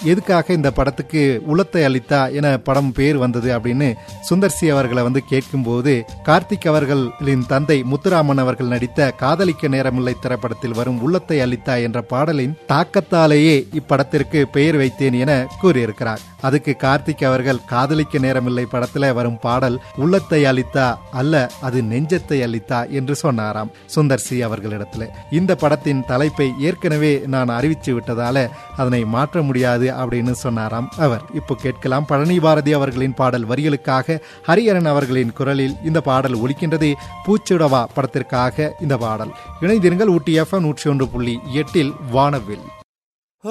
எதுக்காக இந்த படத்துக்கு உளத்தை அளித்தா என படம் பேர் வந்தது அப்படின்னு சுந்தர்சி அவர்களை வந்து கேட்கும்போது கார்த்திக் அவர்களின் தந்தை முத்துராமன் அவர்கள் நடித்த காதலிக்க நேரமில்லை திரைப்படத்தில் வரும் உள்ளத்தை அளித்தா என்ற பாடலின் தாக்கத்தாலேயே இப்படத்திற்கு பெயர் வைத்தேன் என கூறியிருக்கிறார் அதுக்கு கார்த்திக் அவர்கள் காதலிக்க நேரமில்லை படத்துல வரும் பாடல் உள்ளத்தை அளித்தா அல்ல அது நெஞ்சத்தை அளித்தா என்று சொன்னாராம் சுந்தர் சி அவர்களிடத்துல இந்த படத்தின் தலைப்பை ஏற்கனவே நான் அறிவிச்சு விட்டதால அதனை மாற்ற முடியாது அப்படின்னு சொன்னாராம் அவர் இப்போ கேட்கலாம் பழனி பாரதி அவர்களின் பாடல் வரிகளுக்காக ஹரிஹரன் அவர்களின் குரலில் இந்த பாடல் ஒலிக்கின்றது பூச்சுடவா படத்திற்காக இந்த பாடல் இணைந்திருங்கள் ஊட்டி எஃப் நூற்றி ஒன்று புள்ளி எட்டில் வானவில்